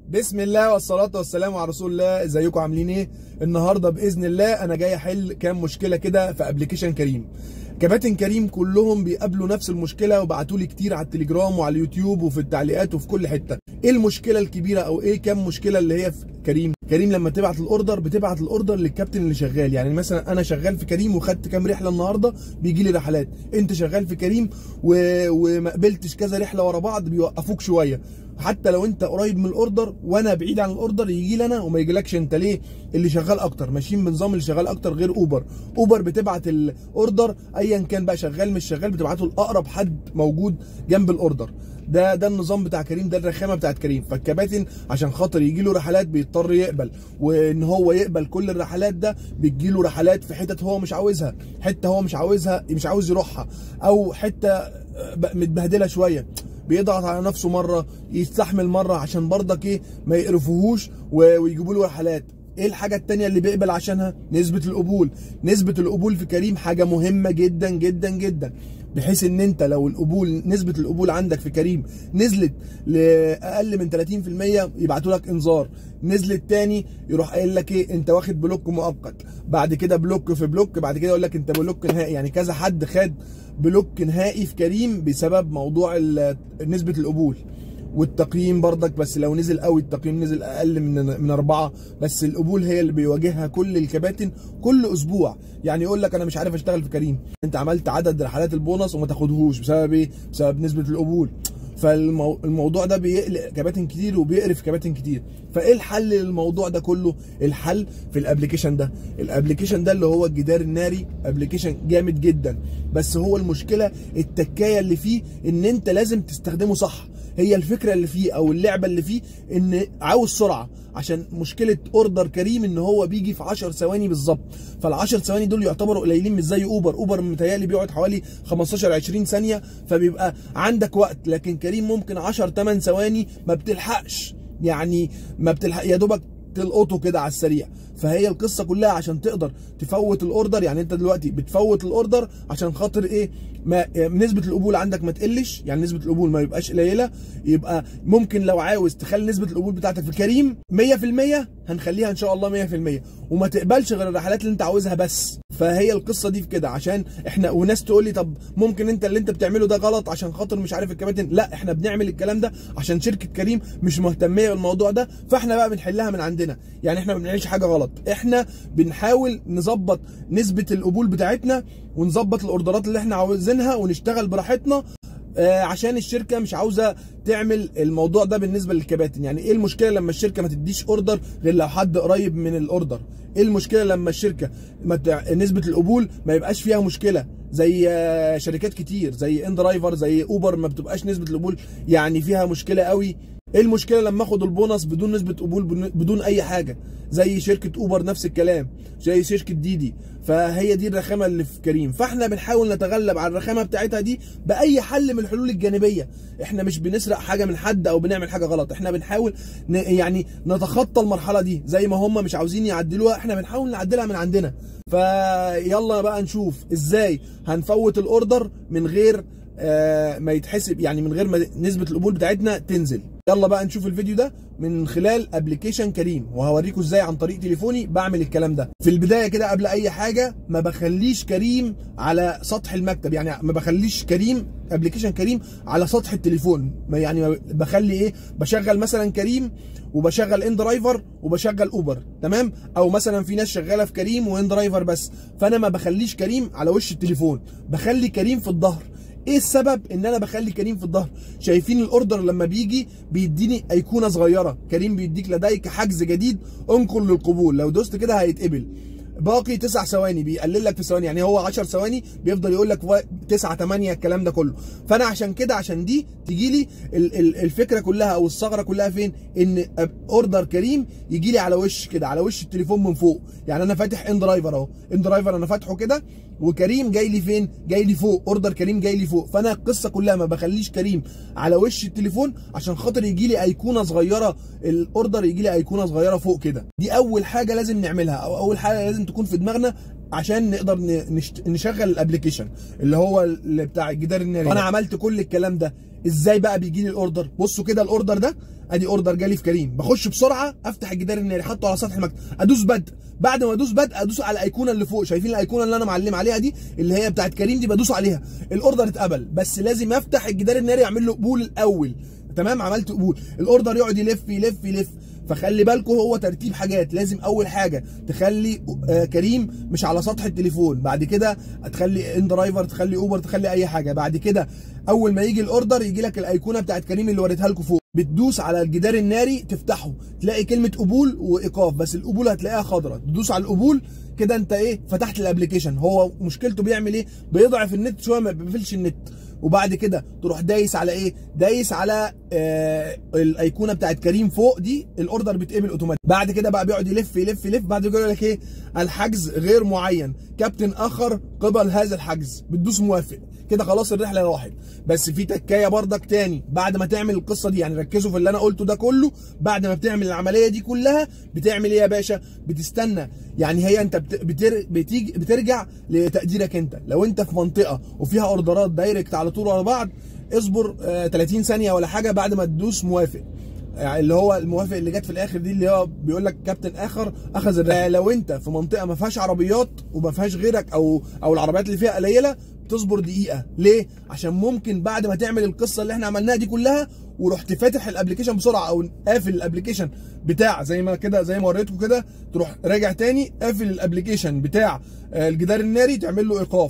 بسم الله والصلاة والسلام على رسول الله ازيكم عاملين ايه النهاردة بإذن الله انا جاي احل كام مشكلة كده في ابلكيشن كريم كباتن كريم كلهم بيقابلوا نفس المشكلة وبعتوا لي كتير على التليجرام وعلى اليوتيوب وفي التعليقات وفي كل حتة ايه المشكلة الكبيرة او ايه كام مشكلة اللي هي في كريم كريم لما تبعت الاوردر بتبعت الاوردر للكابتن اللي شغال يعني مثلا انا شغال في كريم وخدت كام رحله النهارده بيجي لي رحلات انت شغال في كريم و... وما قبلتش كذا رحله ورا بعض بيوقفوك شويه حتى لو انت قريب من الاوردر وانا بعيد عن الاوردر يجي لي انا وما يجيلكش انت ليه اللي شغال اكتر ماشيين بنظام اللي شغال اكتر غير اوبر اوبر بتبعت الاوردر ايا كان بقى شغال مش شغال بتبعته لاقرب حد موجود جنب الاوردر ده ده النظام بتاع كريم ده الرخامه بتاعت كريم فالكباتن عشان خاطر يجي له رحلات بيضطر يقبل وان هو يقبل كل الرحلات ده بتجي له رحلات في حتت هو مش عاوزها حته هو مش عاوزها مش عاوز يروحها او حته متبهدله شويه بيضغط على نفسه مره يستحمل مره عشان برضك ايه ما يقرفوهوش ويجيبوا له رحلات ايه الحاجة التانية اللي بيقبل عشانها؟ نسبة القبول، نسبة القبول في كريم حاجة مهمة جدا جدا جدا، بحيث ان انت لو القبول نسبة القبول عندك في كريم نزلت لاقل من 30% يبعتوا لك انذار، نزلت تاني يروح قايل لك ايه انت واخد بلوك مؤقت، بعد كده بلوك في بلوك، بعد كده يقول لك انت بلوك نهائي، يعني كذا حد خد بلوك نهائي في كريم بسبب موضوع نسبة القبول. والتقييم برضك بس لو نزل قوي التقييم نزل اقل من من اربعه بس القبول هي اللي بيواجهها كل الكباتن كل اسبوع يعني يقول لك انا مش عارف اشتغل في كريم انت عملت عدد رحلات البونص وما تاخدهوش بسبب ايه؟ بسبب نسبه القبول فالموضوع ده بيقلق كباتن كتير وبيقرف كباتن كتير فايه الحل للموضوع ده كله الحل في الابلكيشن ده الابلكيشن ده اللي هو الجدار الناري ابلكيشن جامد جدا بس هو المشكله التكايه اللي فيه ان انت لازم تستخدمه صح هي الفكره اللي فيه او اللعبه اللي فيه ان عاوز سرعه عشان مشكله اوردر كريم ان هو بيجي في 10 ثواني بالظبط فال10 ثواني دول يعتبروا قليلين مش زي اوبر اوبر متهيألي بيقعد حوالي 15 20 ثانيه فبيبقى عندك وقت لكن كريم ممكن 10 8 ثواني ما بتلحقش يعني ما بتلحق يا دوبك تلقطه كده على السريع فهي القصه كلها عشان تقدر تفوت الاوردر يعني انت دلوقتي بتفوت الاوردر عشان خاطر ايه ما نسبه القبول عندك ما تقلش يعني نسبه القبول ما يبقاش قليله يبقى ممكن لو عاوز تخلي نسبه القبول بتاعتك في كريم 100% هنخليها ان شاء الله 100% وما تقبلش غير الرحلات اللي انت عاوزها بس فهي القصه دي في كده عشان احنا وناس تقول لي طب ممكن انت اللي انت بتعمله ده غلط عشان خاطر مش عارف الكباتن لا احنا بنعمل الكلام ده عشان شركه كريم مش مهتميه بالموضوع ده فاحنا بقى بنحلها من عندنا يعني احنا ما بنعملش حاجه غلط احنا بنحاول نظبط نسبه القبول بتاعتنا ونظبط الاوردرات اللي احنا عاوزينها ونشتغل براحتنا آه عشان الشركه مش عاوزه تعمل الموضوع ده بالنسبه للكباتن يعني ايه المشكله لما الشركه ما تديش اوردر غير لو حد قريب من الاوردر ايه المشكله لما الشركه مت... نسبه القبول ما يبقاش فيها مشكله زي آه شركات كتير زي ان درايفر زي اوبر ما بتبقاش نسبه القبول يعني فيها مشكله قوي ايه المشكله لما اخد البونص بدون نسبه قبول بدون اي حاجه زي شركه اوبر نفس الكلام زي شركه ديدي فهي دي الرخامه اللي في كريم فاحنا بنحاول نتغلب على الرخامه بتاعتها دي باي حل من الحلول الجانبيه احنا مش بنسرق حاجه من حد او بنعمل حاجه غلط احنا بنحاول ن... يعني نتخطى المرحله دي زي ما هم مش عاوزين يعدلوها احنا بنحاول نعدلها من عندنا فيلا بقى نشوف ازاي هنفوت الاوردر من غير آه ما يتحسب يعني من غير ما نسبه القبول بتاعتنا تنزل يلا بقى نشوف الفيديو ده من خلال ابلكيشن كريم وهوريكم ازاي عن طريق تليفوني بعمل الكلام ده في البدايه كده قبل اي حاجه ما بخليش كريم على سطح المكتب يعني ما بخليش كريم ابلكيشن كريم على سطح التليفون يعني بخلي ايه بشغل مثلا كريم وبشغل ان درايفر وبشغل اوبر تمام او مثلا في ناس شغاله في كريم وان درايفر بس فانا ما بخليش كريم على وش التليفون بخلي كريم في الظهر ايه السبب ان انا بخلي كريم في الظهر شايفين الاوردر لما بيجي بيديني ايقونه صغيره كريم بيديك لديك حجز جديد انقل للقبول لو دوست كده هيتقبل باقي تسع ثواني بيقلل لك في ثواني يعني هو 10 ثواني بيفضل يقول لك 9 8 الكلام ده كله فانا عشان كده عشان دي تيجي لي الفكره كلها او الثغره كلها فين ان اوردر كريم يجي لي على وش كده على وش التليفون من فوق يعني انا فاتح ان درايفر اهو ان درايفر انا فاتحه كده وكريم جاي لي فين جاي لي فوق اوردر كريم جاي لي فوق فانا القصه كلها ما بخليش كريم على وش التليفون عشان خاطر يجي لي ايقونه صغيره الاوردر يجي لي ايقونه صغيره فوق كده دي اول حاجه لازم نعملها او اول حاجه لازم تكون في دماغنا عشان نقدر ن- نشت- نشغل الابلكيشن اللي هو اللي بتاع الجدار الناري انا عملت كل الكلام ده ازاي بقى بيجي لي الاوردر بصوا كده الاوردر ده ادي اوردر جالي في كريم بخش بسرعه افتح الجدار الناري حاطه على سطح المكتب ادوس بدء بعد ما ادوس بدء ادوس على الايقونه اللي فوق شايفين الايقونه اللي انا معلم عليها دي اللي هي بتاعت كريم دي بدوس عليها الاوردر اتقبل بس لازم افتح الجدار الناري اعمل له قبول الاول تمام عملت قبول الاوردر يقعد يلف يلف يلف فخلي بالكم هو ترتيب حاجات لازم اول حاجه تخلي آه كريم مش على سطح التليفون بعد كده تخلي ان درايفر تخلي اوبر تخلي اي حاجه بعد كده اول ما يجي الاوردر يجي لك الايقونه بتاعت كريم اللي وريتها لكم فوق بتدوس على الجدار الناري تفتحه تلاقي كلمه قبول وايقاف بس القبول هتلاقيها خضراء تدوس على القبول كده انت ايه فتحت الابلكيشن هو مشكلته بيعمل ايه بيضعف النت شويه ما بيقفلش النت وبعد كده تروح دايس على ايه دايس على آه الايقونه بتاعت كريم فوق دي الاوردر بيتقبل اوتوماتيك بعد كده بقى بيقعد يلف يلف يلف بعد كده يقول لك ايه الحجز غير معين كابتن اخر قبل هذا الحجز بتدوس موافق كده خلاص الرحله راحت بس في تكايه بردك تاني بعد ما تعمل القصه دي يعني ركزوا في اللي انا قلته ده كله بعد ما بتعمل العمليه دي كلها بتعمل ايه يا باشا بتستنى يعني هي انت بت- بتر... بتيجي بترجع لتقديرك انت لو انت في منطقه وفيها اوردرات دايركت على طول ورا بعض اصبر آه 30 ثانيه ولا حاجه بعد ما تدوس موافق يعني اللي هو الموافق اللي جت في الاخر دي اللي هو بيقول لك كابتن اخر اخذ الرحله لو انت في منطقه ما فيهاش عربيات وما فيهاش غيرك او او العربيات اللي فيها قليله تصبر دقيقه ليه عشان ممكن بعد ما تعمل القصه اللي احنا عملناها دي كلها ورحت فاتح الابلكيشن بسرعه او قافل الابلكيشن بتاع زي ما كده زي ما وريتكم كده تروح راجع تاني قافل الابلكيشن بتاع آه، الجدار الناري تعمل له ايقاف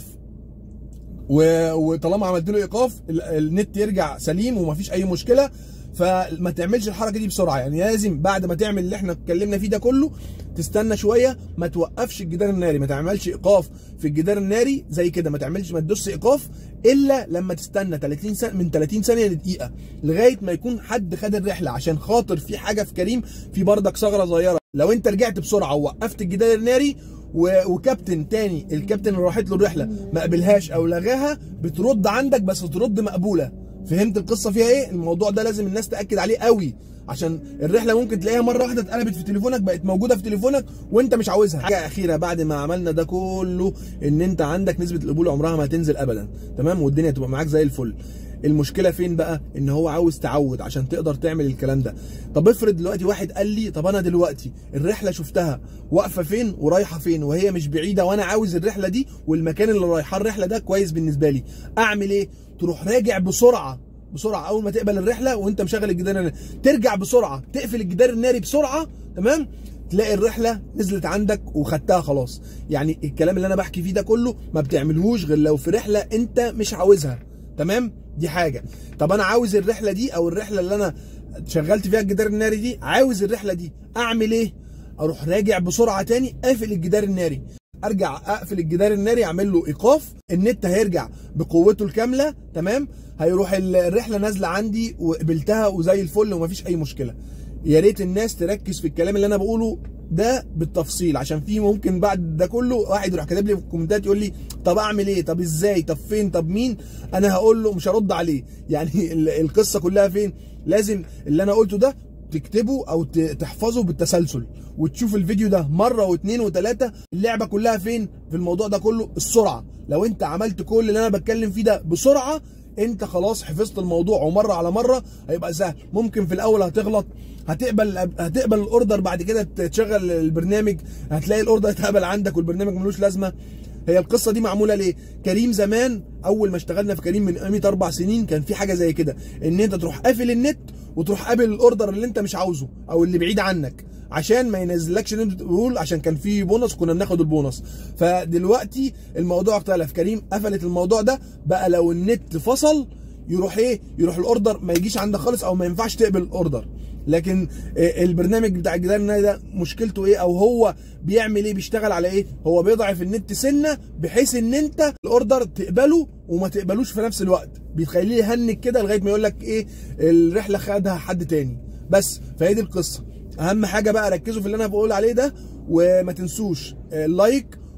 و- وطالما عملت له ايقاف ال- النت يرجع سليم ومفيش اي مشكله فما تعملش الحركه دي بسرعه يعني لازم بعد ما تعمل اللي احنا اتكلمنا فيه ده كله تستنى شويه ما توقفش الجدار الناري ما تعملش ايقاف في الجدار الناري زي كده ما تعملش ما تدوس ايقاف الا لما تستنى 30 سنة من 30 ثانيه لدقيقه لغايه ما يكون حد خد الرحله عشان خاطر في حاجه في كريم في بردك ثغره صغيره لو انت رجعت بسرعه ووقفت الجدار الناري و- وكابتن تاني الكابتن اللي راحت له الرحله ما قبلهاش او لغاها بترد عندك بس ترد مقبوله فهمت القصه فيها ايه الموضوع ده لازم الناس تاكد عليه قوي عشان الرحله ممكن تلاقيها مره واحده اتقلبت في تليفونك بقت موجوده في تليفونك وانت مش عاوزها حاجه اخيره بعد ما عملنا ده كله ان انت عندك نسبه القبول عمرها ما هتنزل ابدا تمام والدنيا تبقى معاك زي الفل المشكله فين بقى ان هو عاوز تعود عشان تقدر تعمل الكلام ده طب افرض دلوقتي واحد قال لي طب انا دلوقتي الرحله شفتها واقفه فين ورايحه فين وهي مش بعيده وانا عاوز الرحله دي والمكان اللي رايحه الرحله ده كويس بالنسبه لي اعمل ايه تروح راجع بسرعه بسرعه اول ما تقبل الرحله وانت مشغل الجدار الناري ترجع بسرعه تقفل الجدار الناري بسرعه تمام تلاقي الرحله نزلت عندك وخدتها خلاص يعني الكلام اللي انا بحكي فيه ده كله ما بتعملهوش غير لو في رحله انت مش عاوزها تمام دي حاجه طب انا عاوز الرحله دي او الرحله اللي انا شغلت فيها الجدار الناري دي عاوز الرحله دي اعمل ايه اروح راجع بسرعه تاني قافل الجدار الناري ارجع اقفل الجدار الناري اعمل له ايقاف النت هيرجع بقوته الكامله تمام هيروح ال- الرحله نازله عندي وقبلتها وزي الفل ومفيش اي مشكله يا ريت الناس تركز في الكلام اللي انا بقوله ده بالتفصيل عشان في ممكن بعد ده كله واحد يروح كاتب لي في الكومنتات يقول لي طب اعمل ايه طب ازاي طب فين طب مين انا هقول له مش هرد عليه يعني ال- القصه كلها فين لازم اللي انا قلته ده تكتبه او ت- تحفظه بالتسلسل وتشوف الفيديو ده مره واثنين وثلاثه اللعبه كلها فين في الموضوع ده كله السرعه لو انت عملت كل اللي انا بتكلم فيه ده بسرعه انت خلاص حفظت الموضوع ومره على مره هيبقى سهل ممكن في الاول هتغلط هتقبل هتقبل الاوردر بعد كده تشغل البرنامج هتلاقي الاوردر اتقبل عندك والبرنامج ملوش لازمه هي القصه دي معموله ليه كريم زمان اول ما اشتغلنا في كريم من قيمه اربع سنين كان في حاجه زي كده ان انت تروح قافل النت وتروح قابل الاوردر اللي انت مش عاوزه او اللي بعيد عنك عشان ما ينزلكش نسبه القبول عشان كان في بونص كنا بناخد البونص فدلوقتي الموضوع اختلف كريم قفلت الموضوع ده بقى لو النت فصل يروح ايه يروح الاوردر ما يجيش عندك خالص او ما ينفعش تقبل الاوردر لكن آه، البرنامج بتاع الجدار الناري ده مشكلته ايه او هو بيعمل ايه بيشتغل على ايه هو بيضعف النت سنه بحيث ان انت الاوردر تقبله وما تقبلوش في نفس الوقت بيخليه يهنك كده لغايه ما يقول لك ايه الرحله خدها حد تاني بس فهي دي القصه اهم حاجه بقى ركزوا في اللي انا بقول عليه ده وما تنسوش آه، اللايك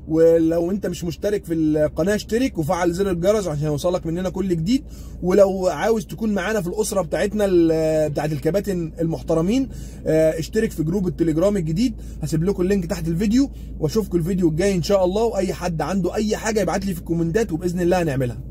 ولو انت مش مشترك في القناه اشترك وفعل زر الجرس عشان يوصلك مننا كل جديد ولو عاوز تكون معانا في الاسره بتاعتنا ال- بتاعت الكباتن المحترمين اه، اشترك في جروب التليجرام الجديد هسيب لكم اللينك تحت الفيديو واشوفكم الفيديو الجاي ان شاء الله واي حد عنده اي حاجه يبعت لي في الكومنتات وباذن الله هنعملها